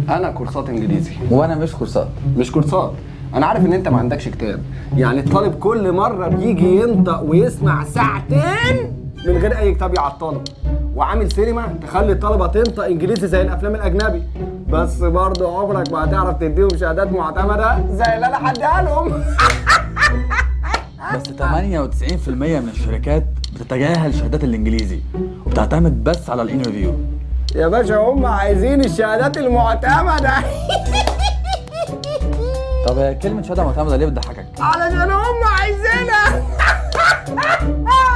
انا كورسات انجليزي وانا مش كورسات مش كورسات انا عارف ان انت ما عندكش كتاب يعني الطالب كل مره بيجي ينطق ويسمع ساعتين من غير اي كتاب يعطله وعامل سينما تخلي الطلبه تنطق انجليزي زي الافلام الاجنبي بس برضه عمرك ما هتعرف تديهم شهادات معتمده زي اللي انا هديها لهم بس 98% من الشركات بتتجاهل شهادات الانجليزي وبتعتمد بس على الانترفيو يا باشا هم عايزين الشهادات المعتمده طب هي كلمه شهاده معتمده ليه بتضحكك علشان هم عايزينها